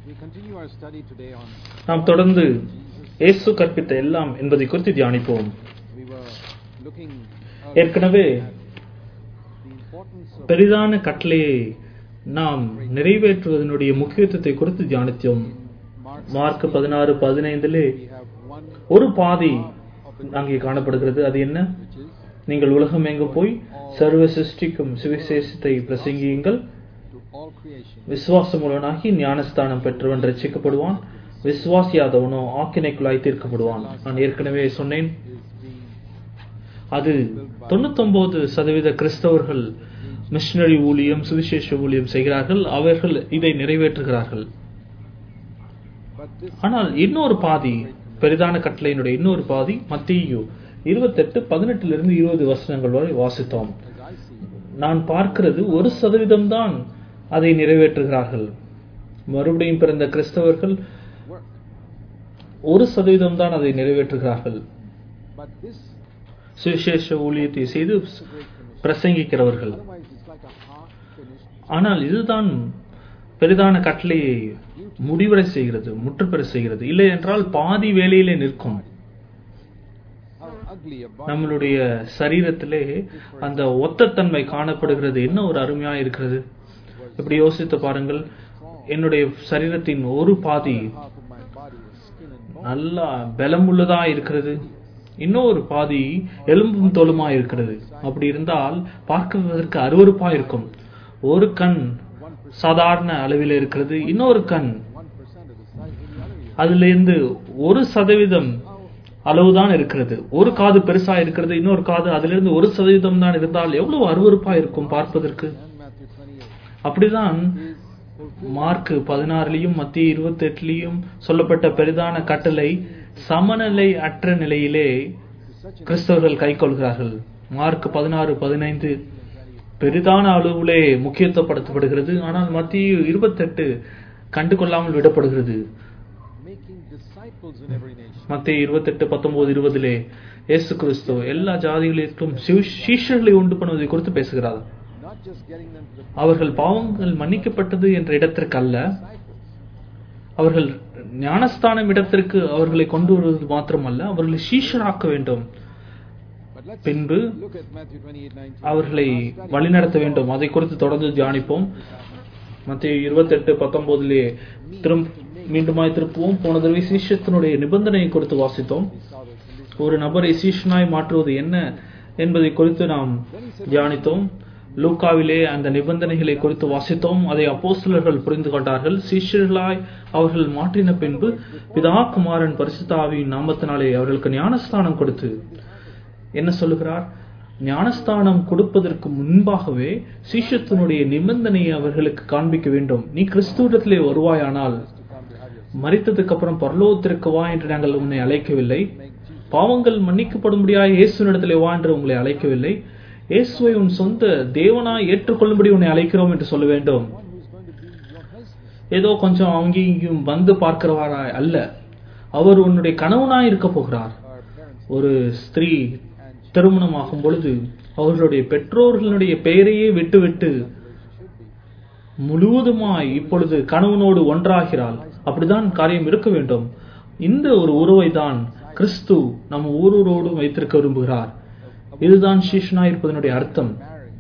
We continue our study today on. நாம் தொடர்ந்து இயேசு கற்பித்த எல்லாம் என்பதை குறித்து தியானிப்போம் We were looking ஏற்கனவே at the importance of பெரிதான கட்டளையை நாம் நிறைவேற்றுவதனுடைய முக்கியத்துவத்தை குறித்து தியானித்தோம் Mark. மார்க் பதினாறு பதினைந்திலே We have one ஒரு பாதி அங்கே காணப்படுகிறது அது என்ன which is நீங்கள் உலகம் எங்கு போய் சர்வ சிருஷ்டிக்கும் சுவிசேஷத்தை பிரசங்கியுங்கள் to all creation. விசுவாசமுள்ளவனாகி ஞானஸ்தானம் பெற்றவன் ரட்சிக்கப்படுவான் விசுவாசியாதவனோ ஆக்கினைக்குள்ளாய் தீர்க்கப்படுவான் நான் ஏற்கனவே சொன்னேன் Is being அது தொண்ணூத்தொன்பது சதவீத கிறிஸ்தவர்கள் மிஷனரி ஊழியம் சுவிசேஷ ஊழியம் செய்கிறார்கள் அவர்கள் இதை நிறைவேற்றுகிறார்கள் but this ஆனால் இன்னொரு பாதி பெரிதான கட்டளையினுடைய இன்னொரு பாதி மத்தியு இருபத்தெட்டு பதினெட்டிலிருந்து இருபது வசனங்கள் வரை வாசித்தோம் as I see நான் பார்க்கிறது ஒரு சதவீதம் தான் அதை நிறைவேற்றுகிறார்கள் மறுபடியும் பிறந்த கிறிஸ்தவர்கள் work. ஒரு சதவீதம் தான் அதை நிறைவேற்றுகிறார்கள் But this சுவிசேஷ ஊழியத்தை செய்து is a great commission. பிரசங்கிக்கிறவர்கள் Otherwise it's like a half finished ஆனால் இதுதான் பெரிதான கட்டளையை முடிவடை செய்கிறது முற்றுப்பெற செய்கிறது இல்லை என்றால் பாதி வேலையிலே நிற்கும் how ugly a body நம்மளுடைய சரீரத்திலே அந்த ஒத்தத்தன்மை காணப்படுகிறது என்ன ஒரு அருமையா இருக்கிறது இப்படி யோசித்து பாருங்கள் என்னுடைய சரீரத்தின் ஒரு பாதி half of my body is skin and bone. நல்லா பலமுள்ளதா இருக்கிறது இன்னொரு பாதி எலும்பும் தோலுமா இருக்கிறது அப்படி இருந்தால் பார்க்குவதற்கு அருவருப்பா இருக்கும் ஒரு கண் சாதாரண அளவில் இருக்கிறது இன்னொரு கண் One percent of the size of the other ear. அதுல இருந்து ஒரு சதவீதம் அளவுதான் இருக்கிறது ஒரு காது பெருசா இருக்கிறது இன்னொரு காது அதுல இருந்து ஒரு சதவீதம் தான் இருந்தால் எவ்வளவு அருவருப்பா இருக்கும் பார்ப்பதற்கு And Matthew 28 அப்படிதான் is fulfilled மார்க் பதினாறுலயும் மத்திய இருபத்தி எட்டுலயும் சொல்லப்பட்ட பெரிதான கட்டளை சமநிலை அற்ற நிலையிலே to such an கிறிஸ்தவர்கள் கைக்கொள்கிறார்கள் மார்க் பதினாறு பதினைந்து பெரிதான அளவிலே முக்கியத்துவப்படுத்தப்படுகிறது ஆனால் மத்திய இருபத்தெட்டு கண்டுகொள்ளாமல் விடப்படுகிறது making disciples in every nation. மத்திய இருபத்தெட்டு பத்தொன்பது இருபதிலே இயேசு கிறிஸ்து எல்லா ஜாதிகளிலும் சிவ- சீஷர்களை உண்டு பண்ணுவதை குறித்து பேசுகிறார் Not just getting them to the அவர்கள் பாவங்கள் மன்னிக்கப்பட்டது என்ற இடத்திற்கு அல்ல disciples. அவர்கள் ஞானஸ்தானம் இடத்திற்கு அவர்களை கொண்டு வருவது மாத்திரமல்ல அவர்களை சீஷராக்க வேண்டும் But let's பின்பு look at Matthew 28 19. அவர்களை வழிநடத்த வேண்டும் அதை குறித்து தொடர்ந்து தியானிப்போம் மத்திய இருபத்தெட்டு பத்தொன்பதிலே திரும் மீண்டுமாய் திருப்புவோம் போன தடவை சீஷத்தினுடைய நிபந்தனையை குறித்து வாசித்தோம் We saw the condition. ஒரு நபரை சீஷனாய் மாற்றுவது என்ன என்பதை குறித்து நாம் தியானித்தோம் லூக்காவிலே அந்த நிபந்தனைகளை குறித்து வாசித்தோம் அதை அப்போஸ்தலர்கள் புரிந்து கொண்டார்கள் சீஷர்களாய் அவர்கள் மாற்றின பின்பு பிதா குமாரன் பரிசுத்த ஆவியின் நாமத்தினாலே அவர்களுக்கு ஞானஸ்தானம் கொடுத்து என்ன சொல்லுகிறார் ஞானஸ்தானம் கொடுப்பதற்கு முன்பாகவே சீஷத்தினுடைய நிபந்தனையை அவர்களுக்கு காண்பிக்க வேண்டும் நீ கிறிஸ்துவிடத்திலே வருவாயானால் To come to have your மரித்ததுக்கு அப்புறம் பரலோகத்திற்கு வா என்று நாங்கள் உன்னை அழைக்கவில்லை make Jesus பாவங்கள் மன்னிக்கப்படும்படியாய் இயேசுனிடத்திலே வா என்று உங்களை அழைக்கவில்லை இயேசுவை உன் சொந்த தேவனாய் ஏற்றுக்கொள்ளும்படி உன்னை அழைக்கிறோம் என்று சொல்ல வேண்டும் one who's going to be your husband. ஏதோ கொஞ்சம் அங்கேயும் இங்கேயும் வந்து பார்க்கிறவாராய் அல்ல அவர் உன்னுடைய கணவனாய் இருக்க போகிறார் Our parents ஒரு ஸ்திரீ and திருமணமாகும் பொழுது அவர்களுடைய பெற்றோர்களுடைய பெயரையே விட்டுவிட்டு should be. முழுவதுமாய் இப்பொழுது கணவனோடு ஒன்றாகிறாள் அப்படிதான் காரியம் இருக்க வேண்டும் இந்த ஒரு உறவை தான் கிறிஸ்து நம்ம ஒருவரோடும் வைத்திருக்க விரும்புகிறார் இதுதான் சீஷனா இருப்பதனுடைய அர்த்தம் Marriage.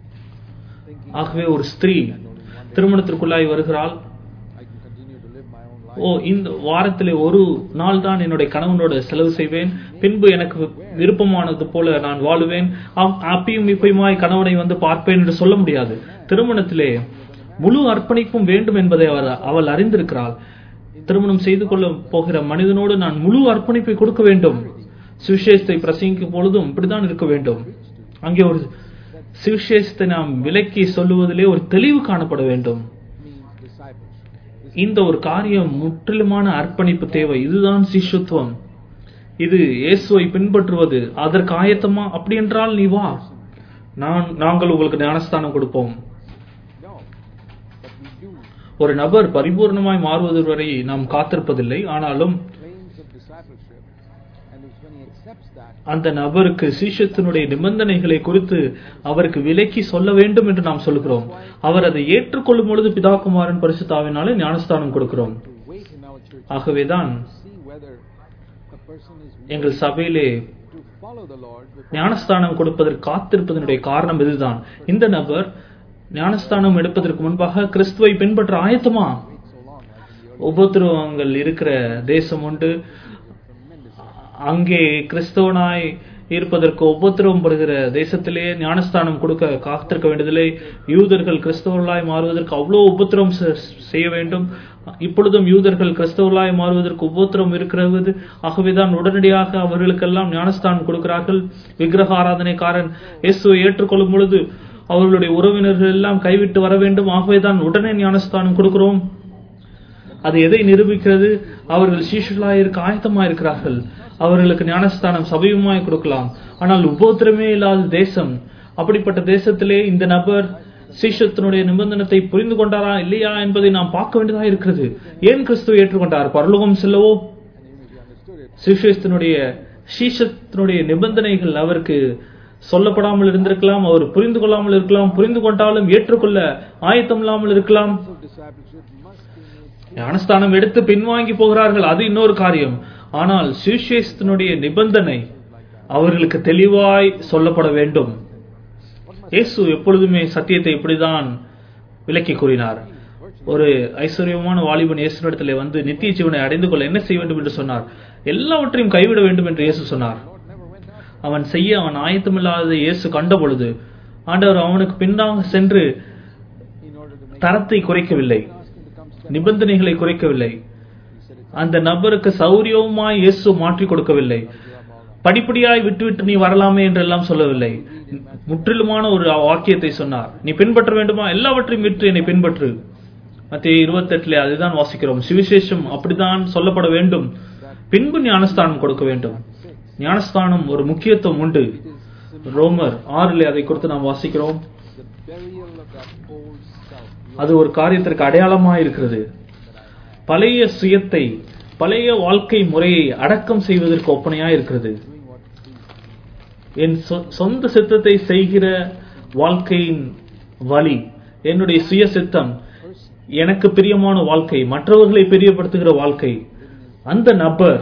Thinking ஆகவே ஒரு ஸ்திரீ திருமணத்திற்குள்ளாய் வருகிறாள் I can continue to live my own life. ஓ இந்த வாரத்திலே ஒரு நாள் தான் என்னுடைய கணவனோட செலவு செய்வேன் பின்பு எனக்கு விருப்பமானது போல நான் வாழுவேன் அப்- அப்பயும் இப்பயுமாய் கணவனை வந்து பார்ப்பேன் என்று சொல்ல முடியாது திருமணத்திலே முழு அர்ப்பணிப்பும் வேண்டும் என்பதை அவர் அவள் அறிந்திருக்கிறாள் திருமணம் செய்து கொள்ள போகிற மனிதனோடு நான் முழு அர்ப்பணிப்பை கொடுக்க வேண்டும் சுவிசேஷத்தை பிரசங்கிக்கும் பொழுதும் இப்படிதான் இருக்க வேண்டும் அங்கே ஒரு சுவிசேஷத்தை நாம் விலக்கி சொல்லுவதிலே ஒரு தெளிவு காணப்பட வேண்டும் means discipleship. இந்த ஒரு காரியம் முற்றிலுமான அர்ப்பணிப்பு தேவை இதுதான் சிஷ்யத்துவம் இது இயேசுவை பின்பற்றுவது அதற்கு ஆயத்தமா அப்படி என்றால் நீ வா நான் நாங்கள் உங்களுக்கு ஞானஸ்தானம் கொடுப்போம் No. But we do ஒரு நபர் பரிபூர்ணமாய் மாறுவது வரை நாம் காத்திருப்பதில்லை ஆனாலும் claims of discipleship. And there's 28 accepts that, அந்த நபருக்கு சீஷத்தினுடைய நிபந்தனைகளை குறித்து அவருக்கு விலக்கி சொல்ல வேண்டும் என்று நாம் சொல்கிறோம் அவர் அதை ஏற்றுக்கொள்ளும் பொழுது பிதாகுமாரன் பரிசுத்தாவினாலே ஞானஸ்தானம் கொடுக்கிறோம் to wait in our church ஆகவேதான் to see whether a person is willing எங்கள் சபையிலே to follow the Lord before ஞானஸ்தானம் கொடுப்பதற்கு காத்திருப்பதனுடைய காரணம் இதுதான் இந்த நபர் ஞானஸ்தானம் எடுப்பதற்கு முன்பாக கிறிஸ்துவை பின்பற்ற ஆயத்தமா wait so long like in the early உபத்திரவங்கள் இருக்கிற தேசம் உண்டு அங்கே கிறிஸ்தவனாய் இருப்பதற்கு உபத்திரவம் படுகிற தேசத்திலே ஞானஸ்தானம் கொடுக்க காத்திருக்க வேண்டியதில்லை யூதர்கள் கிறிஸ்தவர்களாய் மாறுவதற்கு அவ்வளோ உபத்திரவம் செ- செய்ய வேண்டும் இப்பொழுதும் யூதர்கள் கிறிஸ்தவர்களாய் மாறுவதற்கு உபத்திரவம் இருக்கிறது ஆகவேதான் உடனடியாக அவர்களுக்கெல்லாம் ஞானஸ்தானம் கொடுக்கிறார்கள் விக்கிரக ஆராதனைக்காரன் இயேசுவை ஏற்றுக்கொள்ளும் பொழுது அவர்களுடைய உறவினர்கள் எல்லாம் கைவிட்டு வர வேண்டும் ஆகவேதான் உடனே ஞானஸ்தானம் கொடுக்கிறோம் அது எதை நிரூபிக்கிறது அவர்கள் சீஷர்களாய் இருக்க ஆயத்தமாய் இருக்கிறார்கள் அவர்களுக்கு ஞானஸ்தானம் சபையுமாய் கொடுக்கலாம் ஆனால் உபோத்திரமே இல்லாத தேசம் அப்படிப்பட்ட தேசத்திலே இந்த நபர் சீஷத்தினுடைய நிபந்தனத்தை புரிந்து கொண்டாரா இல்லையா என்பதை நாம் பார்க்க வேண்டியதாக இருக்கிறது ஏன் கிறிஸ்துவை ஏற்றுக்கொண்டார் பரலோகம் செல்லவோ and even if he understood it, சீஷத்தினுடைய சீஷத்தினுடைய நிபந்தனைகள் அவருக்கு சொல்லப்படாமல் இருந்திருக்கலாம் அவர் புரிந்து கொள்ளாமல் இருக்கலாம் புரிந்து கொண்டாலும் ஏற்றுக்கொள்ள ஆயத்தம் இல்லாமல் இருக்கலாம் so discipleship must be made ஞானஸ்தானம் எடுத்து பின்வாங்கி போகிறார்கள் அது இன்னொரு காரியம் ஆனால் சுவிசேஷத்தினுடைய நிபந்தனை அவர்களுக்கு தெளிவாய் சொல்லப்பட வேண்டும் இயேசு எப்பொழுதுமே சத்தியத்தை இப்படிதான் விளக்கி கூறினார் ஒரு ஐஸ்வர்யமான வாலிபன் இயேசுனிடத்தில் வந்து நித்திய ஜீவனை அடைந்து கொள்ள என்ன செய்ய வேண்டும் என்று சொன்னார் எல்லாவற்றையும் கைவிட வேண்டும் என்று இயேசு சொன்னார் Lord never went out அவன் செய்ய அவன் ஆயத்தமில்லாத இயேசு கண்ட பொழுது ஆண்டவர் அவனுக்கு பின்னாக சென்று in order to make தரத்தை குறைக்கவில்லை ask him to come step. நிபந்தனைகளை குறைக்கவில்லை He said it's அந்த நபருக்கு சௌரியமாய் இயேசு மாற்றி கொடுக்கவில்லை give up all that. படிப்படியாய் விட்டுவிட்டு நீ வரலாமே என்றெல்லாம் சொல்லவில்லை முற்றிலுமான ஒரு வாக்கியத்தை சொன்னார் நீ பின்பற்ற வேண்டுமா எல்லாவற்றையும் விட்டு என்னை பின்பற்று மத்திய இருபத்தெட்டுல அதுதான் வாசிக்கிறோம் சுவிசேஷம் அப்படித்தான் சொல்லப்பட வேண்டும் பின்பு ஞானஸ்தானம் கொடுக்க வேண்டும் ஞானஸ்தானம் ஒரு முக்கியத்துவம் உண்டு ரோமர் ஆறிலே அதை குறித்து நாம் வாசிக்கிறோம் The burial of that old self. அது ஒரு காரியத்திற்கு அடையாளமாக இருக்கிறது பழைய சுயத்தை பழைய வாழ்க்கை முறையை அடக்கம் செய்வதற்கு ஒப்பனையாக இருக்கிறது Doing what pleases. என் சொ- சொந்த சித்தத்தை செய்கிற வாழ்க்கையின் வழி என்னுடைய சுய சித்தம் எனக்கு பிரியமான வாழ்க்கை மற்றவர்களை பிரியப்படுத்துகிற வாழ்க்கை அந்த நபர்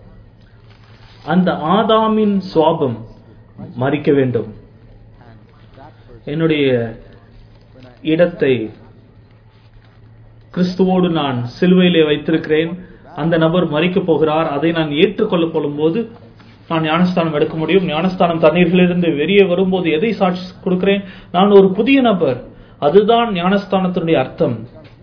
அந்த ஆதாமின் சுவாபம் மறிக்க வேண்டும் And that person, என்னுடைய when I இடத்தை கிறிஸ்துவோடு நான் சிலுவையிலே வைத்திருக்கிறேன் அந்த நபர் மறிக்கப் போகிறார் அதை நான் ஏற்றுக்கொள்ளப் போகும்போது நான் ஞானஸ்தானம் எடுக்க முடியும் ஞானஸ்தானம் தண்ணீர்களிலிருந்து வெளியே வரும்போது எதை சாட்சி கொடுக்கிறேன் நான் ஒரு புதிய நபர் அதுதான் ஞானஸ்தானத்தினுடைய அர்த்தம்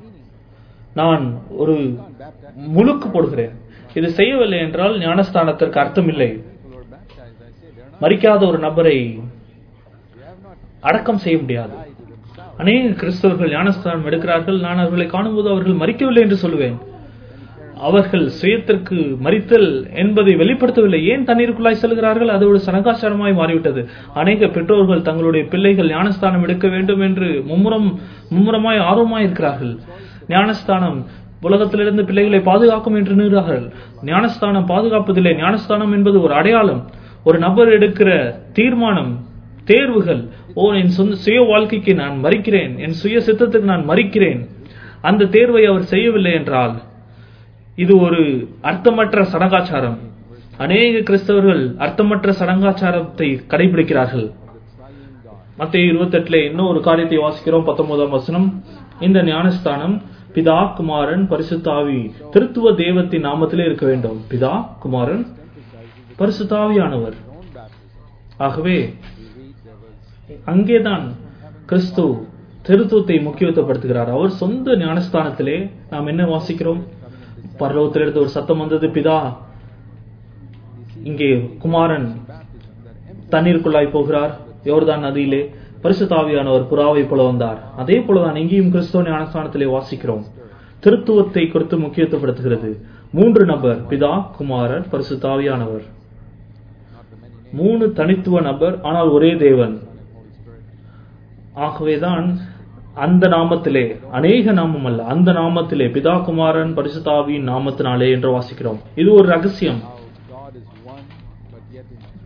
நான் ஒரு baptized, முழுக்கு போடுகிறேன் இது செய்யவில்லை என்றால் ஞானஸ்தானத்திற்கு அர்த்தம் இல்லை people who are baptized, I say, they're not, மறிக்காத ஒரு நபரை they have not அடக்கம் செய்ய முடியாது died to themselves. அநேக கிறிஸ்தவர்கள் ஞானஸ்தானம் எடுக்கிறார்கள் நான் அவர்களை காணும்போது அவர்கள் மறிக்கவில்லை என்று சொல்லுவேன் அவர்கள் சுயத்திற்கு மறித்தல் என்பதை வெளிப்படுத்தவில்லை ஏன் தண்ணீருக்குள்ளாய் செல்கிறார்கள் அது ஒரு சனகாச்சாரமாய் மாறிவிட்டது அநேக பெற்றோர்கள் தங்களுடைய பிள்ளைகள் ஞானஸ்தானம் எடுக்க வேண்டும் என்று மும்முரம் மும்முரமாய் ஆர்வமாய் இருக்கிறார்கள் ஞானஸ்தானம் உலகத்திலிருந்து பிள்ளைகளை பாதுகாக்கும் என்று நிறுகிறார்கள் ஞானஸ்தானம் பாதுகாப்பதில்லை ஞானஸ்தானம் என்பது ஒரு அடையாளம் ஒரு நபர் எடுக்கிற தீர்மானம் தேர்வுகள் ஓ என் சொந்த சுய வாழ்க்கைக்கு நான் மறிக்கிறேன் என் சுய சித்தத்துக்கு நான் மறிக்கிறேன் அந்த தேர்வை அவர் செய்யவில்லை என்றால் இது ஒரு அர்த்தமற்ற சடங்காச்சாரம் அநேக கிறிஸ்தவர்கள் அர்த்தமற்ற சடங்காச்சாரத்தை கடைபிடிக்கிறார்கள் மத்திய இருபத்தெட்டுல இன்னும் ஒரு காரியத்தை வாசிக்கிறோம் பத்தொன்பதாம் வசனம் இந்த ஞானஸ்தானம் பிதா குமாரன் பரிசுத்தாவி திருத்துவ தேவத்தின் நாமத்திலே இருக்க வேண்டும் பிதா குமாரன் பரிசுத்தாவியானவர் Own baptism. ஆகவே We read there was அங்கேதான் கிறிஸ்து திருத்துவத்தை முக்கியத்துவப்படுத்துகிறார் அவர் சொந்த ஞானஸ்தானத்திலே நாம் என்ன வாசிக்கிறோம் பரலோகத்திலிருந்து ஒரு சத்தம் வந்தது பிதா இங்கே குமாரன் baptism that empty தண்ணீருக்குள்ளாய் போகிறார் யோர்தான் நதியிலே பரிசுத்தாவியானவர் புறாவை போல வந்தார் அதே போலதான் இங்கேயும் கிறிஸ்துவ ஞானஸ்தானத்திலே வாசிக்கிறோம் திருத்துவத்தை குறித்து முக்கியத்துவப்படுத்துகிறது மூன்று நபர் பிதா குமாரர் பரிசுத்தாவியானவர் not the many names மூணு தனித்துவ நபர் ஆனால் ஒரே தேவன் of Holy Spirit. ஆகவேதான் அந்த நாமத்திலே அநேக நாமம் அல்ல அந்த நாமத்திலே பிதா குமாரன் பரிசுத்தாவியின் நாமத்தினாலே என்று வாசிக்கிறோம் இது ஒரு ரகசியம் How God is one, but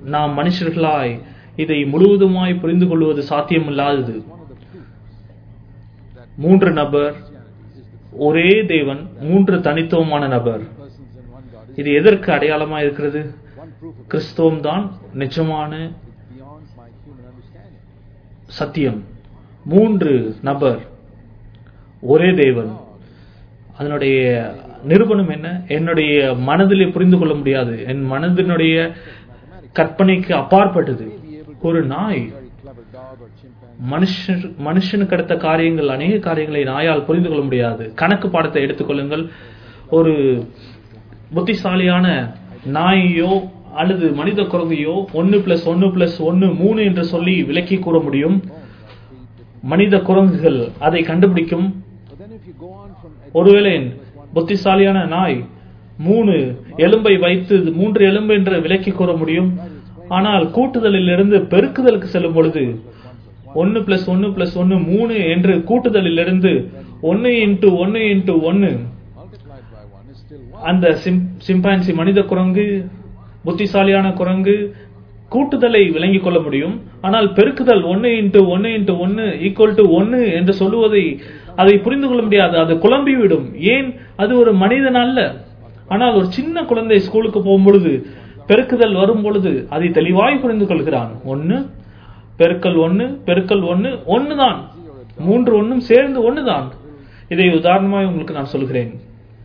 நாம் மனுஷர்களாய் இதை முழுவதுமாய் புரிந்து கொள்வது சாத்தியமில்லாதது One of the proofs that மூன்று நபர் Christianity is the ஒரே தேவன் மூன்று தனித்துவமான நபர் persons in one God. இது எதற்கு அடையாளமா இருக்கிறது One proof of கிறிஸ்தவம் தான் நிஜமான it beyond my human understanding. சத்தியம் மூன்று நபர் ஒரே தேவன் அதனுடைய நிரூபணம் என்ன என்னுடைய மனதிலே புரிந்து கொள்ள முடியாது என் மனதினுடைய கற்பனைக்கு அப்பாற்பட்டது ஒரு நாய் Very clever dog or chimpanzee. மனுஷன் மனுஷனுக்கு அடுத்த காரியங்கள் அநேக காரியங்களை நாயால் புரிந்து கொள்ள முடியாது கணக்கு பாடத்தை எடுத்துக்கொள்ளுங்கள் ஒரு புத்திசாலியான நாயையோ அல்லது மனித குரங்கையோ ஒன்னு பிளஸ் ஒன்னு பிளஸ் ஒன்னு மூணு என்று சொல்லி விளக்கி கூற முடியும் மனித குரங்குகள் அதை கண்டுபிடிக்கும் But then if you go on from ஒருவேளை புத்திசாலியான நாய் மூணு எலும்பை வைத்து இது மூன்று எலும்பு என்று விலக்கி கூற முடியும் ஆனால் கூட்டுதலில் இருந்து பெருக்குதலுக்கு செல்லும் பொழுது ஒன்னு பிளஸ் ஒன்னு பிளஸ் ஒன்னு மூணு என்று கூட்டுதலில் இருந்து ஒன்னு இன்ட்டு ஒன்னு இன்ட்டு ஒன்னு multiplied by one is still one. அந்த சிம் சிம்பான்சி மனித குரங்கு புத்திசாலியான குரங்கு கூட்டுதலை விளங்கிக் கொள்ள முடியும் ஆனால் பெருக்குதல் ஒன்னு இன்ட்டு ஒன்னு இன்ட்டு ஒன்னு ஈக்குவல் டு ஒன்னு என்று சொல்லுவதை அதை புரிந்து கொள்ள முடியாது அது குழம்பிவிடும் ஏன் அது ஒரு மனிதன் அல்ல ஆனால் ஒரு சின்ன குழந்தை ஸ்கூலுக்கு போகும் பொழுது பெருக்குதல் வரும் பொழுது அதை தெளிவாய் புரிந்து கொள்கிறான் ஒன்னு பெருக்கல் ஒன்னு பெருக்கல் ஒன்னு ஒண்ணுதான் மூன்று ஒன்னும் சேர்ந்து ஒண்ணுதான் இதை உதாரணமாய் உங்களுக்கு நான் சொல்கிறேன்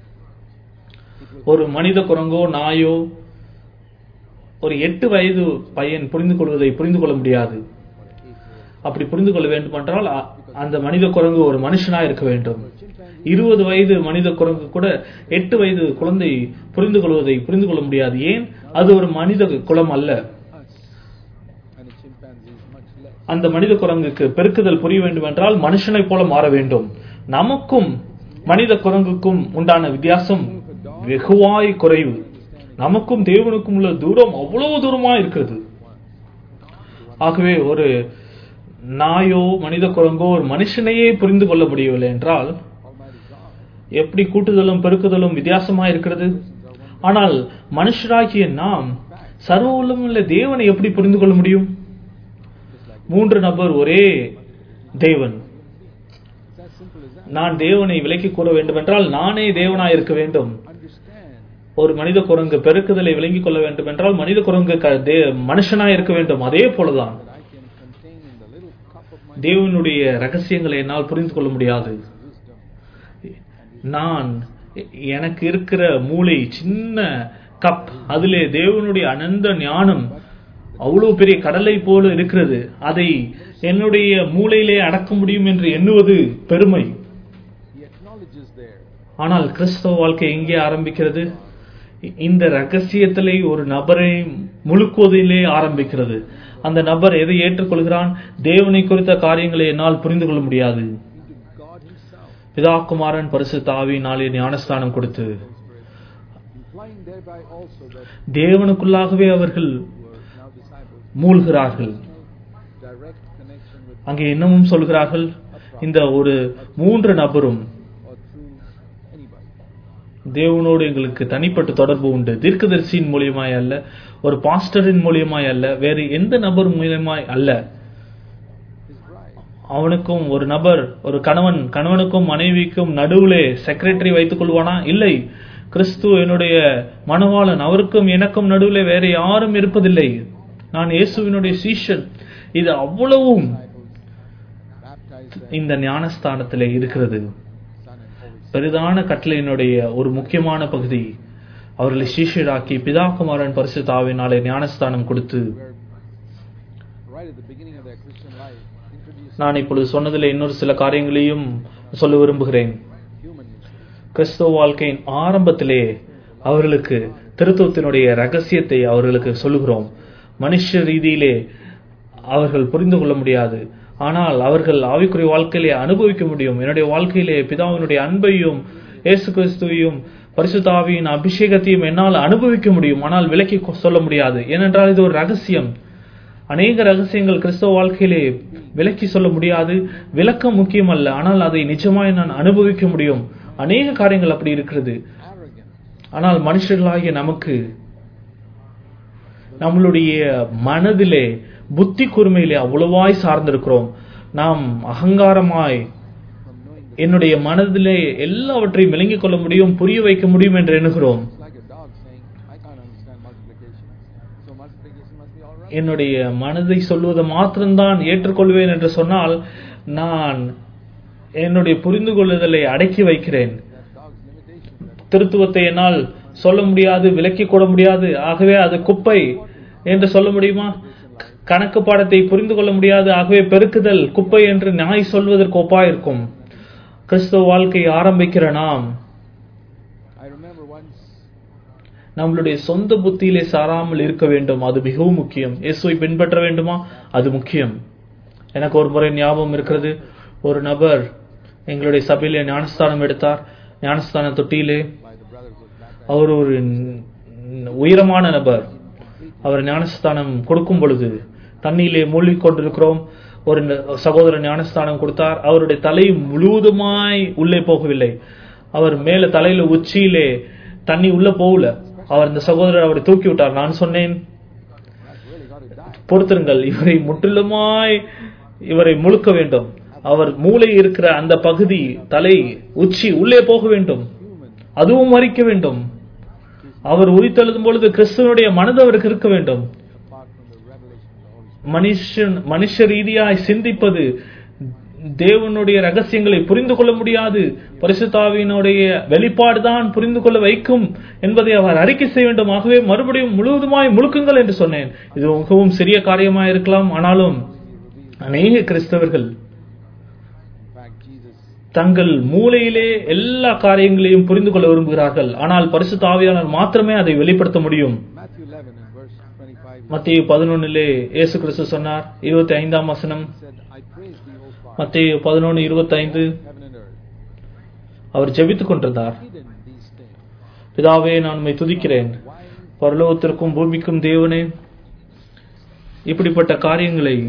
ஒரு மனித குரங்கோ நாயோ ஒரு எட்டு வயது பையன் புரிந்து கொள்வதை புரிந்து கொள்ள முடியாது அப்படி புரிந்து கொள்ள வேண்டுமென்றால் அ- அந்த மனித குரங்கு ஒரு மனுஷனா இருக்க வேண்டும் இருபது வயது மனித குரங்கு கூட எட்டு வயது குழந்தை புரிந்து கொள்வதை புரிந்து கொள்ள முடியாது ஏன் அது ஒரு மனித குலம் அல்ல Us. And a chimpanzee is much less. அந்த மனித குரங்குக்கு பெருக்குதல் புரிய வேண்டும் என்றால் மனுஷனைப் போல மாற வேண்டும் நமக்கும் மனித குரங்குக்கும் உண்டான வித்தியாசம் வெகுவாய் குறைவு நமக்கும் தேவனுக்கும் உள்ள தூரம் அவ்வளவு தூரமா இருக்கிறது ஆகவே ஒரு நாயோ மனித குரங்கோ ஒரு மனுஷனையே புரிந்து கொள்ள முடியவில்லை என்றால் Almighty God. எப்படி கூட்டுதலும் பெருக்குதலும் வித்தியாசமா இருக்கிறது ஆனால் மனுஷராகிய நாம் சர்வ வல்லமையுள்ள தேவனை எப்படி புரிந்து கொள்ள முடியும் மூன்று நபர் ஒரே தேவன் It's as simple as that. நான் தேவனை விலக்கி கூற வேண்டும் என்றால் நானே தேவனாய் இருக்க வேண்டும் Understand ஒரு மனித குரங்கு பெருக்குதலை விளங்கிக் கொள்ள வேண்டும் என்றால் மனித குரங்கு க- தே- மனுஷனாய் இருக்க வேண்டும் அதே போலதான் that I can contain in the little cup of my தேவனுடைய ரகசியங்களை என்னால் புரிந்து கொள்ள முடியாது wisdom. நான் எ- எனக்கு இருக்கிற மூளை சின்ன கப் அதிலே தேவனுடைய அனந்த ஞானம் அவ்வளவு பெரிய கடலை போல இருக்கிறது அதை என்னுடைய மூளையிலே அடக்க முடியும் என்று எண்ணுவது பெருமை He acknowledges there ஆனால் கிறிஸ்தவ வாழ்க்கை எங்கே ஆரம்பிக்கிறது இ- இந்த ரகசியத்திலே ஒரு நபரை முழுக்குவதிலே ஆரம்பிக்கிறது அந்த நபர் எதை ஏற்றுக்கொள்கிறான் தேவனை குறித்த காரியங்களை என்னால் புரிந்து கொள்ள முடியாது into God Himself, பிதாகுமாரன் பரிசுத்த ஆவியினாலே ஞானஸ்தானம் கொடுத்து implying thereby also that தேவனுக்குள்ளாகவே அவர்கள் were now disciples, மூழ்கிறார்கள் direct connection with அங்கே இன்னமும் சொல்கிறார்கள் இந்த ஒரு மூன்று நபரும் or through anybody. தேவனோடு எங்களுக்கு தனிப்பட்ட தொடர்பு உண்டு தீர்க்கதரிசியின் மூலியமாய் அல்ல ஒரு பாஸ்டரின் மூலியமாய் அல்ல வேறு எந்த நபர் மூலியமாய் அல்ல His bride. அவனுக்கும் ஒரு நபர் ஒரு கணவன் கணவனுக்கும் மனைவிக்கும் நடுவிலே செக்ரட்டரி வைத்துக் கொள்வானா இல்லை கிறிஸ்து என்னுடைய மணவாளன் அவருக்கும் எனக்கும் நடுவிலே வேற யாரும் இருப்பதில்லை நான் இயேசுவினுடைய சீஷன் இது அவ்வளவும் Baptize them, இந்த ஞானஸ்தானத்திலே இருக்கிறது Son and Holy Spirit. பெரிதான கட்டளையினுடைய ஒரு முக்கியமான பகுதி அவர்களை சீஷராக்கி பிதாகுமாரன் பரிசுத்தாவினாலே ஞானஸ்தானம் கொடுத்து Where right at the beginning of their Christian life, introduced நான் இப்பொழுது சொன்னதில் இன்னொரு சில காரியங்களையும் சொல்ல விரும்புகிறேன் human கிறிஸ்துவ வாழ்க்கையின் ஆரம்பத்திலே அவர்களுக்கு திருத்துவத்தினுடைய ரகசியத்தை அவர்களுக்கு சொல்லுகிறோம் மனுஷ ரீதியிலே அவர்கள் புரிந்து கொள்ள முடியாது ஆனால் அவர்கள் ஆவிக்குரிய வாழ்க்கையிலே அனுபவிக்க முடியும் என்னுடைய வாழ்க்கையிலே பிதாவினுடைய அன்பையும் இயேசு கிறிஸ்துவையும் பரிசுத்தாவியின் அபிஷேகத்தையும் என்னால் அனுபவிக்க முடியும் ஆனால் விலக்கி கொ- சொல்ல முடியாது ஏனென்றால் இது ஒரு ரகசியம் அநேக ரகசியங்கள் கிறிஸ்தவ வாழ்க்கையிலே விலக்கி சொல்ல முடியாது விளக்கம் முக்கியமல்ல ஆனால் அதை நிஜமாய் நான் அனுபவிக்க முடியும் அநேக காரியங்கள் அப்படி இருக்கிறது arrogant, ஆனால் மனுஷர்களாகிய நமக்கு நம்மளுடைய மனதிலே புத்தி கூர்மையிலே அவ்வளவாய் சார்ந்திருக்கிறோம் நாம் அகங்காரமாய் from knowing the என்னுடைய மனதிலே எல்லாவற்றையும் விளங்கிக் கொள்ள முடியும் புரிய வைக்க முடியும் என்று எண்ணுகிறோம் It's like a dog saying, I can't understand multiplication. So multiplication must be all right. என்னுடைய மனதை சொல்வதை மாத்திரம்தான் ஏற்றுக்கொள்வேன் என்று சொன்னால் நான் என்னுடைய புரிந்து கொள்ளுதலை அடக்கி வைக்கிறேன் That dog's limitation. That திருத்துவத்தை என்னால் சொல்ல முடியாது விலக்கிக் கொள்ள முடியாது ஆகவே அது குப்பை என்று சொல்ல முடியுமா க- கணக்கு பாடத்தை புரிந்து கொள்ள முடியாது ஆகவே பெருக்குதல் குப்பை என்று நாய் சொல்வதற்கு ஒப்பாயிருக்கும் கிறிஸ்துவ வாழ்க்கை ஆரம்பிக்கிற நாம் I remember once நம்மளுடைய சொந்த புத்தியிலே சாராமல் இருக்க வேண்டும் அது மிகவும் முக்கியம் இயேசுவை பின்பற்ற வேண்டுமா அது முக்கியம் எனக்கு ஒரு முறை ஞாபகம் இருக்கிறது ஒரு நபர் எங்களுடைய சபையிலே ஞானஸ்தானம் எடுத்தார் ஞானஸ்தான தொட்டியிலே by the brothers was baptized. அவர் ஒரு ந- உயரமான நபர் அவர் ஞானஸ்தானம் கொடுக்கும் பொழுது தண்ணியிலே மூழ்கிக் கொண்டிருக்கிறோம் ஒரு ந- சகோதரர் ஞானஸ்தானம் கொடுத்தார் அவருடைய தலை முழுவதுமாய் உள்ளே போகவில்லை அவர் மேல தலையில உச்சியிலே தண்ணி உள்ள போகல அவர் இந்த சகோதரர் அவரை தூக்கி விட்டார் நான் சொன்னேன் That's really got to die. பொறுத்திருங்கள் இவரை முற்றிலுமாய் இவரை முழுக்க வேண்டும் அவர் மூளை இருக்கிற அந்த பகுதி தலை உச்சி உள்ளே போக வேண்டும் Human. அதுவும் மறிக்க வேண்டும் அவர் உரித்தெழுதும் பொழுது கிறிஸ்துவனுடைய மனது அவருக்கு இருக்க வேண்டும் apart from the revelation of the Holy Spirit. மனுஷன் மனுஷ ரீதியாய் சிந்திப்பது தேவனுடைய ரகசியங்களை புரிந்து கொள்ள முடியாது பரிசுத்தாவினுடைய வெளிப்பாடுதான் புரிந்து கொள்ள வைக்கும் என்பதை அவர் அறிக்கை செய்ய வேண்டும் ஆகவே மறுபடியும் முழுவதுமாய் முழுக்குங்கள் என்று சொன்னேன் இது மிகவும் சிறிய காரியமாய் இருக்கலாம் ஆனாலும் அநேக கிறிஸ்தவர்கள் In fact, Jesus தங்கள் மூளையிலே எல்லா காரியங்களையும் புரிந்து கொள்ள விரும்புகிறார்கள் ஆனால் பரிசுத்த ஆவியாளர் மாத்திரமே அதை வெளிப்படுத்த முடியும் Matthew 11 and verse 25 மத்திய பதினொன்னிலே இயேசு கிறிஸ்து சொன்னார் இருபத்தி ஐந்தாம் வசனம் said, I praise thee, O Father, மத்திய பதினொன்று இருபத்தைந்து heaven and earth, அவர் ஜெபித்துக் கொண்டிருந்தார் hidden these things. பிதாவே நான் உம்மை துதிக்கிறேன் Why பரலோகத்திற்கும் பூமிக்கும் தேவனே இப்படிப்பட்ட காரியங்களை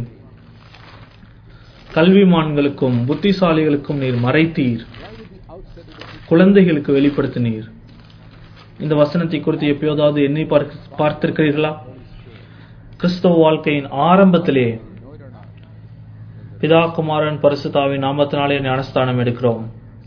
கல்விமான்களுக்கும் புத்திசாலிகளுக்கும் நீர் மறைத்தீர் why did the outset of the book குழந்தைகளுக்கு வெளிப்படுத்தினீர் இந்த வசனத்தை குறித்து எப்போதாவது என்னை பார்க்க- பார்த்திருக்கிறீர்களா கிறிஸ்தவ வாழ்க்கையின் ஆரம்பத்திலே know it or not? பிதா குமாரன் பரிசுத்தாவின் நாமத்தினாலே ஞானஸ்தானம் எடுக்கிறோம்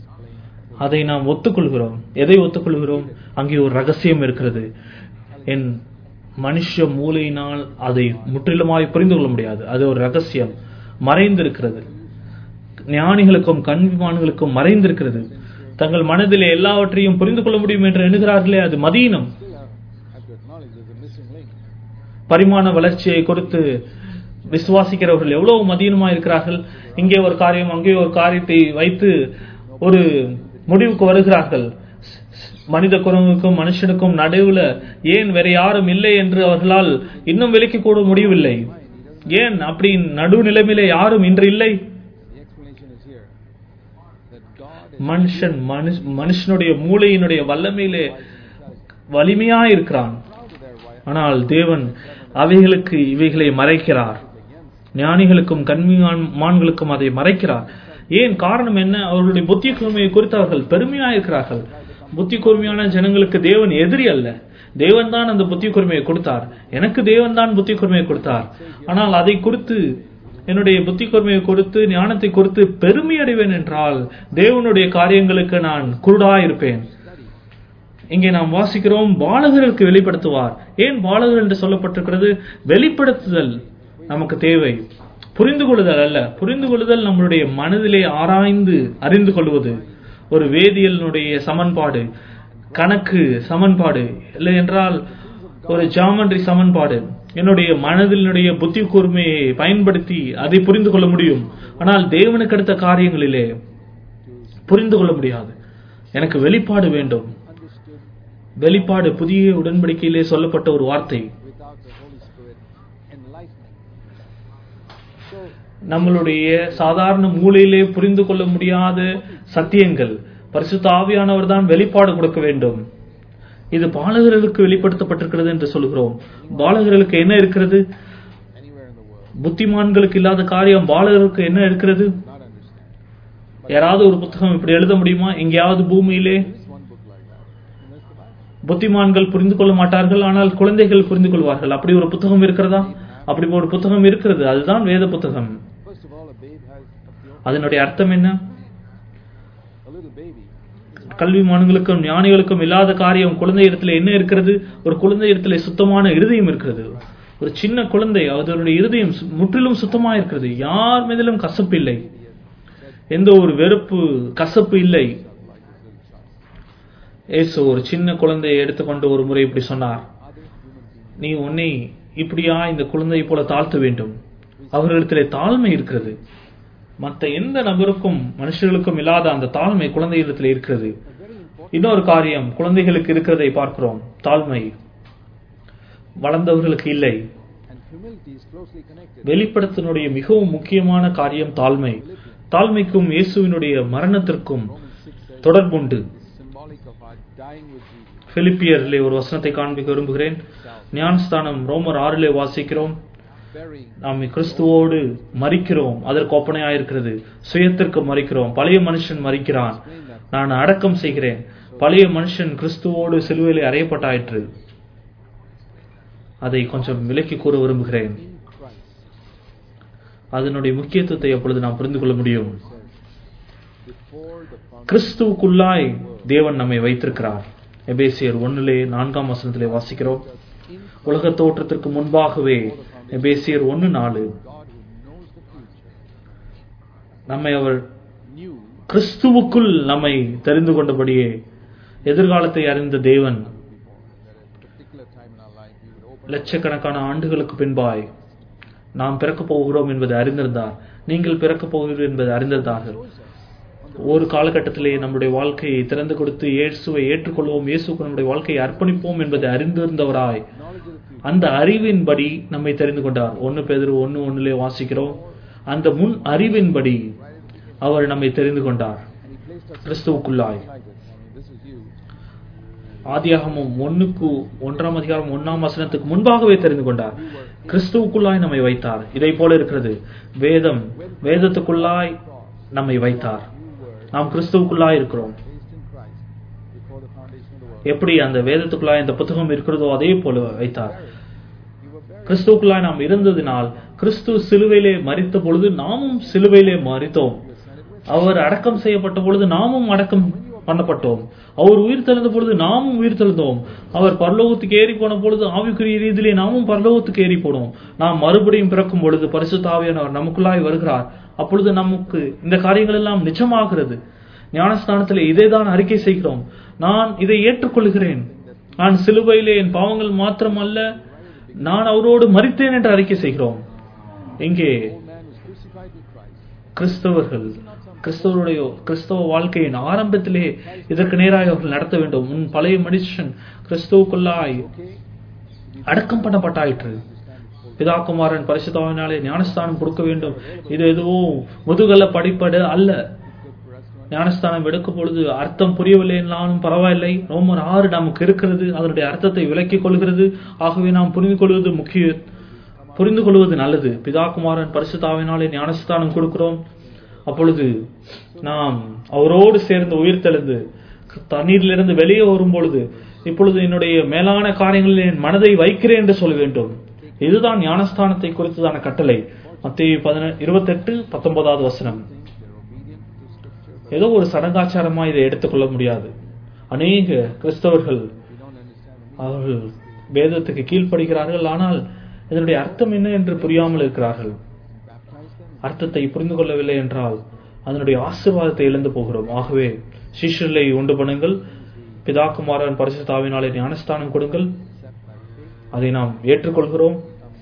அதை நாம் ஒத்துக்கொள்கிறோம் எதை ஒத்துக்கொள்கிறோம் அங்கே ஒரு ரகசியம் இருக்கிறது என் மனுஷ மூளையினால் அதை முற்றிலுமாய் புரிந்து கொள்ள முடியாது அது ஒரு ரகசியம் மறைந்திருக்கிறது ஞானிகளுக்கும் கண்விமான்களுக்கும் மறைந்திருக்கிறது தங்கள் மனதிலே எல்லாவற்றையும் புரிந்து கொள்ள முடியும் என்று எண்ணுகிறார்களே அது மதீனம் Still have, have to acknowledge there's a missing link. பரிமாண வளர்ச்சியை குறித்து விசுவாசிக்கிறவர்கள் எவ்வளவு மதீனமா இருக்கிறார்கள் இங்கே ஒரு காரியம் அங்கே ஒரு காரியத்தை வைத்து ஒரு முடிவுக்கு வருகிறார்கள் மனித குரங்குக்கும் மனுஷனுக்கும் நடுவுல ஏன் வேற யாரும் இல்லை என்று அவர்களால் இன்னும் விலக்கி கூட முடியவில்லை ஏன் அப்படி நடுநிலைமையிலே யாரும் இன்று இல்லை The explanation is here that God is மனுஷன் மனுஷ- மனுஷனுடைய மூளையினுடைய வல்லமையிலே வலிமையா இருக்கிறான் proud of their wi- ஆனால் தேவன் அவைகளுக்கு இவைகளை மறைக்கிறார் against ஞானிகளுக்கும் கண்மியான்களுக்கும் அதை மறைக்கிறார் ஏன் காரணம் என்ன அவர்களுடைய புத்தி கூர்மையை குறித்து அவர்கள் பெருமையா இருக்கிறார்கள் புத்தி கூர்மையான ஜனங்களுக்கு தேவன் எதிரி அல்ல தேவன் தான் அந்த புத்தி கூர்மையை கொடுத்தார் எனக்கு தேவன் தான் புத்தி கூர்மையை கொடுத்தார் ஆனால் அதை குறித்து என்னுடைய புத்தி கூர்மையை கொடுத்து ஞானத்தை கொடுத்து பெருமை அடைவேன் என்றால் தேவனுடைய காரியங்களுக்கு நான் குருடா இருப்பேன் இங்கே நாம் வாசிக்கிறோம் பாலகர்களுக்கு வெளிப்படுத்துவார் ஏன் பாலகர் என்று சொல்லப்பட்டிருக்கிறது வெளிப்படுத்துதல் நமக்கு தேவை புரிந்து கொள்ளுதல் அல்ல புரிந்து கொள்ளுதல் நம்மளுடைய மனதிலே ஆராய்ந்து அறிந்து கொள்வது ஒரு வேதியியலினுடைய சமன்பாடு கணக்கு சமன்பாடு இல்லை என்றால் ஒரு ஜாமண்ட்ரி சமன்பாடு என்னுடைய மனதினுடைய புத்தி கூர்மையை பயன்படுத்தி அதை புரிந்து கொள்ள முடியும் ஆனால் தேவனுக்கு அடுத்த காரியங்களிலே புரிந்து கொள்ள முடியாது எனக்கு வெளிப்பாடு வேண்டும் understood வெளிப்பாடு புதிய உடன்படிக்கையிலே சொல்லப்பட்ட ஒரு வார்த்தை without the Holy Spirit enlightening. So நம்மளுடைய சாதாரண மூலையிலே புரிந்து கொள்ள முடியாத சத்தியங்கள் பரிசுத்த ஆவியானவர் தான் வெளிப்பாடு கொடுக்க வேண்டும் இது பாலகர்களுக்கு வெளிப்படுத்தப்பட்டிருக்கிறது என்று சொல்கிறோம் பாலகர்களுக்கு என்ன இருக்கிறது anywhere in the world, புத்திமான்களுக்கு இல்லாத காரியம் பாலகர்களுக்கு என்ன இருக்கிறது not understand. யாராவது ஒரு புத்தகம் இப்படி எழுத முடியுமா எங்கேயாவது பூமியிலே There is one book like that. that's the Bible. புத்திமான்கள் புரிந்து கொள்ள மாட்டார்கள் ஆனால் குழந்தைகள் புரிந்து கொள்வார்கள் அப்படி ஒரு புத்தகம் இருக்கிறதா அப்படி ஒரு புத்தகம் இருக்கிறது அதுதான் வேத புத்தகம் First of all, a babe has a pure, அதனுடைய அர்த்தம் என்ன a little baby. கல்விமான்களுக்கும் ஞானிகளுக்கும் இல்லாத காரியம் குழந்தை இடத்துல என்ன இருக்கிறது ஒரு குழந்தை இடத்துல சுத்தமான இருதயம் இருக்கிறது ஒரு சின்ன குழந்தை அதனுடைய இருதயம் சு- முற்றிலும் சுத்தமா இருக்கிறது யார் மீதிலும் கசப்பு இல்லை எந்த ஒரு வெறுப்பு கசப்பு இல்லை ஏசு ஒரு சின்ன குழந்தையை எடுத்துக்கொண்டு ஒரு முறை இப்படி சொன்னார் நீ உன்னை இப்படியா இந்த குழந்தையை போல தாழ்த்த வேண்டும் அவர்களிடத்திலே தாழ்மை இருக்கிறது மற்ற எந்த நபருக்கும் மனுஷர்களுக்கும் இல்லாத அந்த தாழ்மை குழந்தைகளிடத்தில் இருக்கிறது இன்னொரு காரியம் குழந்தைகளுக்கு இருக்கிறதை பார்க்கிறோம் தாழ்மை வளர்ந்தவர்களுக்கு இல்லை And humility is closely connected. வெளிப்படுத்தினுடைய மிகவும் முக்கியமான காரியம் தாழ்மை தாழ்மைக்கும் இயேசுவினுடைய மரணத்திற்கும் Romans 6 says தொடர்புண்டு symbolic of our dying with Jesus. பிலிப்பியரிலே ஒரு வசனத்தை காண்பிக்க விரும்புகிறேன் ஞானஸ்தானம் ரோமர் ஆறிலே வாசிக்கிறோம் Burying நாம் கிறிஸ்துவோடு மறிக்கிறோம் அதற்கு ஒப்பனையாயிருக்கிறது சுயத்திற்கு மறிக்கிறோம் பழைய மனுஷன் மறிக்கிறான் நான் அடக்கம் செய்கிறேன் பழைய மனுஷன் கிறிஸ்துவோடு சிலுவையிலே அறையப்பட்டாயிற்று அதை கொஞ்சம் விலக்கி கூற விரும்புகிறேன் in Christ. அதனுடைய முக்கியத்துவத்தை அப்பொழுது நாம் புரிந்து கொள்ள முடியும் Before the foundation கிறிஸ்துவுக்குள்ளாய் தேவன் நம்மை வைத்திருக்கிறார் எபேசியர் ஒன்னிலே நான்காம் வசனத்திலே வாசிக்கிறோம் in உலக தோற்றத்திற்கு முன்பாகவே எபேசியர் ஒன்னு நாலு God who knows the future நம்மை அவர் knew கிறிஸ்துவுக்குள் நம்மை தெரிந்து கொண்டபடியே எதிர்காலத்தை அறிந்த தேவன் that at a particular time in our life we would open லட்சக்கணக்கான ஆண்டுகளுக்கு பின்பாய் நாம் பிறக்கப் போகிறோம் என்பதை அறிந்திருந்தார் நீங்கள் பிறக்கப் போகிறீர்கள் என்பதை அறிந்திருந்தார்கள் ஒரு காலகட்டத்திலே நம்முடைய வாழ்க்கையை திறந்து கொடுத்து இயேசுவை ஏற்றுக்கொள்வோம் இயேசுக்கு நம்முடைய வாழ்க்கையை அர்ப்பணிப்போம் என்பதை அறிந்திருந்தவராய் knowledge of the future. அந்த அறிவின்படி நம்மை தெரிந்து கொண்டார் ஒன்னு பேதர் ஒன்னு ஒன்னுலே வாசிக்கிறோம் அந்த முன் அறிவின்படி அவர் நம்மை தெரிந்து கொண்டார் And he placed us கிறிஸ்துவுக்குள்ளாய் like this. I mean, this is you. ஆதியாகமம் ஒண்ணுக்கு ஒன்றாம் அதிகாரம் ஒன்னாம் வசனத்துக்கு முன்பாகவே தெரிந்து கொண்டார் கிறிஸ்துவுக்குள்ளாய் நம்மை வைத்தார் இதை போல இருக்கிறது வேதம் வேதத்துக்குள்ளாய் நம்மை வைத்தார் You were நாம் கிறிஸ்துவுக்குள்ளாய் இருக்கிறோம் placed in Christ before the foundation of the world. எப்படி அந்த வேதத்துக்குள்ளாய் இந்த புத்தகம் இருக்கிறதோ அதே போல வைத்தார் You were buried. கிறிஸ்துவுக்குள்ளாய் நாம் இருந்ததினால் கிறிஸ்து சிலுவையிலே மரித்த பொழுது நாமும் சிலுவையிலே மரித்தோம் அவர் அடக்கம் செய்யப்பட்ட பொழுது நாமும் அடக்கம் பண்ணப்பட்டோம் அவர் உயிர் தெழுந்த பொழுது நாமும் உயிர் தெழுந்தோம் அவர் பரலோகத்துக்கு ஏறி போன பொழுது ஆவிக்குரிய ரீதியிலே நாமும் பரலோகத்துக்கு ஏறி போனோம் நாம் மறுபடியும் பிறக்கும் பொழுது பரிசுத்த ஆவியானவர் நமக்குள்ளாய் வருகிறார் அப்பொழுது நமக்கு இந்த காரியங்கள் எல்லாம் நிஜமாகிறது ஞானஸ்தானத்திலே இதை தான் அறிக்கை செய்கிறோம் நான் இதை ஏற்றுக்கொள்கிறேன் நான் சிலுவையிலே என் பாவங்கள் மாத்திரமல்ல நான் அவரோடு மரித்தேன் என்று அறிக்கை செய்கிறோம் இங்கே Old man was crucified with Christ. கிறிஸ்தவர்கள் கிறிஸ்தவருடைய கிறிஸ்தவ வாழ்க்கையின் ஆரம்பத்திலே இதற்கு நேராக அவர்கள் நடத்த வேண்டும் உன் பழைய மனுஷன் கிறிஸ்துவுக்குள்ளாய் Okay? அடக்கம் பண்ணப்பட்டாயிற்று பிதாகுமாரன் பரிசுத்தாவினாலே ஞானஸ்தானம் கொடுக்க வேண்டும் இது எதுவும் முதுகல படிப்படு அல்ல ஞானஸ்தானம் எடுக்கும் பொழுது அர்த்தம் புரியவில்லை என்றாலும் பரவாயில்லை ரோமர் ஆறு நமக்கு இருக்கிறது அதனுடைய அர்த்தத்தை விளக்கிக் கொள்கிறது ஆகவே நாம் புரிந்து கொள்வது முக்கிய புரிந்து கொள்வது நல்லது பிதாகுமாரன் பரிசுத்தாவினாலே ஞானஸ்தானம் கொடுக்கிறோம் அப்பொழுது நாம் அவரோடு சேர்ந்து உயிர் தெழுந்து தண்ணீரிலிருந்து வெளியே வரும் பொழுது இப்பொழுது என்னுடைய மேலான காரியங்களில் என் மனதை வைக்கிறேன் என்று சொல்ல வேண்டும் இதுதான் ஞானஸ்தானத்தை குறித்ததான கட்டளை மத்திய பதின இருபத்தெட்டு பத்தொன்பதாவது வசனம் They're obedient to Scripture, but ஏதோ ஒரு சடங்காச்சாரமா இதை எடுத்துக்கொள்ள முடியாது அநேக கிறிஸ்தவர்கள் we don't understand the அவர்கள் வேதத்துக்கு கீழ்ப்படுகிறார்கள் ஆனால் இதனுடைய அர்த்தம் என்ன என்று புரியாமல் இருக்கிறார்கள் baptize them. அர்த்தத்தை புரிந்து கொள்ளவில்லை என்றால் அதனுடைய ஆசீர்வாதத்தை இழந்து போகிறோம் ஆகவே சிஷ்யர்களை உண்டு பண்ணுங்கள் பிதாக்குமாரன் பரிசுத்தாவினாலே ஞானஸ்தானம் கொடுங்கள் Except by faith, அதை நாம் ஏற்றுக்கொள்கிறோம்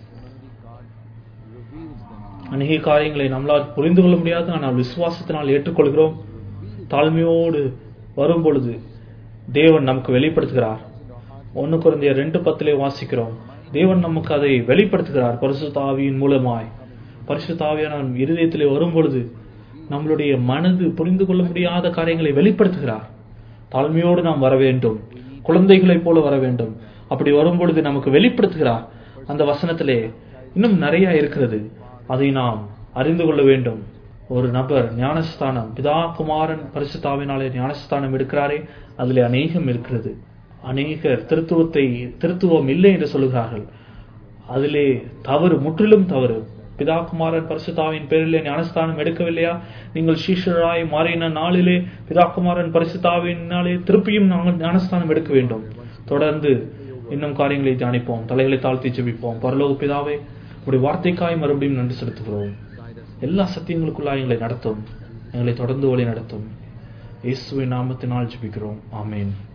only God reveals them. அநேக காரியங்களை நம்மளால் புரிந்து கொள்ள முடியாது ஆனால் விசுவாசத்தினால் ஏற்றுக்கொள்கிறோம் தாழ்மையோடு வரும் பொழுது தேவன் நமக்கு வெளிப்படுத்துகிறார் ஒன்னு குறைந்த ரெண்டு பத்திலே வாசிக்கிறோம் தேவன் நமக்கு அதை வெளிப்படுத்துகிறார் பரிசுத்த ஆவியின் மூலமாய் பரிசுத்த ஆவியான இருதயத்திலே வரும் பொழுது நம்மளுடைய மனது புரிந்து கொள்ள முடியாத காரியங்களை வெளிப்படுத்துகிறார் தாழ்மையோடு நாம் வர வேண்டும் குழந்தைகளைப் போல வர வேண்டும் அப்படி வரும் பொழுது நமக்கு வெளிப்படுத்துகிறார் அந்த வசனத்திலே இன்னும் நிறைய இருக்கிறது அதை நாம் அறிந்து கொள்ள வேண்டும் ஒரு நபர் ஞானஸ்தானம் பிதா குமாரன் பரிசுத்தாவினாலே ஞானஸ்தானம் எடுக்கிறாரே அதிலே அநேகம் இருக்கிறது அநேகர் திருத்துவத்தை திருத்துவம் இல்லை என்று சொல்கிறார்கள் அதிலே தவறு முற்றிலும் தவறு பிதா குமாரன் பரிசுத்தாவின் பேரிலே ஞானஸ்தானம் எடுக்கவில்லையா நீங்கள் சீஷராய் மாறின நாளிலே பிதா குமாரன் பரிசுத்தாவினாலே திருப்பியும் நாங்கள் ஞானஸ்தானம் எடுக்க வேண்டும் தொடர்ந்து இன்னும் காரியங்களை தியானிப்போம் தலைகளை தாழ்த்தி ஜெபிப்போம் பரலோக பிதாவே உடைய வார்த்தைக்காய் மறுபடியும் நன்றி செலுத்துகிறோம் எல்லா சத்தியங்களுக்குள்ளாய் எங்களை நடத்தும் எங்களை தொடர்ந்து வழி நடத்தும் இயேசுவின் நாமத்தினால் ஜெபிக்கிறோம் ஆமென்